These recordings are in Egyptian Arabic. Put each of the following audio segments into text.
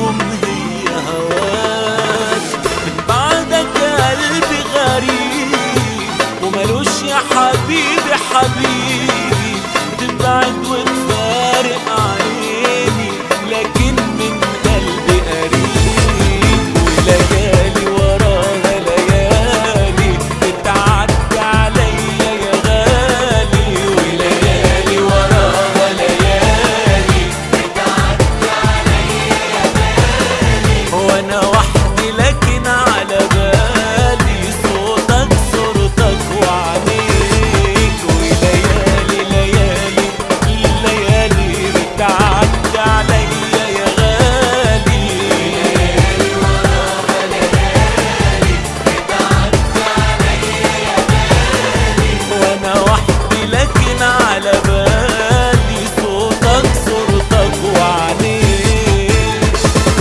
يوم هي هواك من بعدك يا قلبي غريب وملوش يا حبيبي حبيبي تبعد وتفارق عيني لكن من قلبي قريب وليالي وراها ليالي بتعدي عليا يا غالي وليالي وراها ليالي وانا وحدي لكن على بالي صوتك صورتك وعينيك وليالي ليالي الليالي بتعدي عليا يا غالي وانا وحدي لكن على بالي صوتك صورتك وعينيك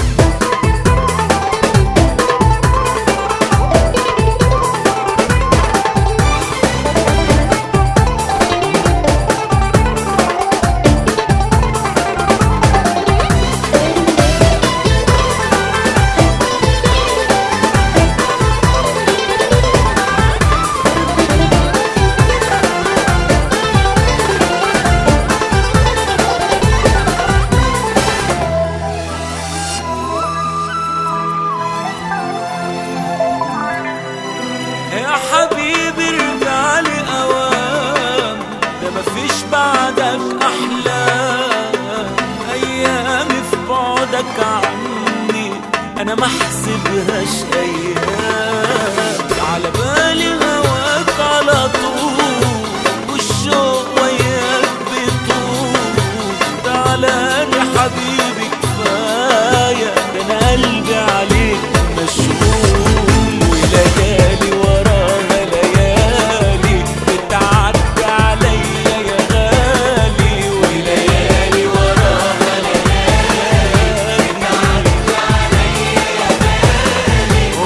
يا حبيبي ارجع لي اوام ده مفيش بعدك احلام ايامي في بعدك عني انا ما احسبهاش ايام على بالي هواك على طول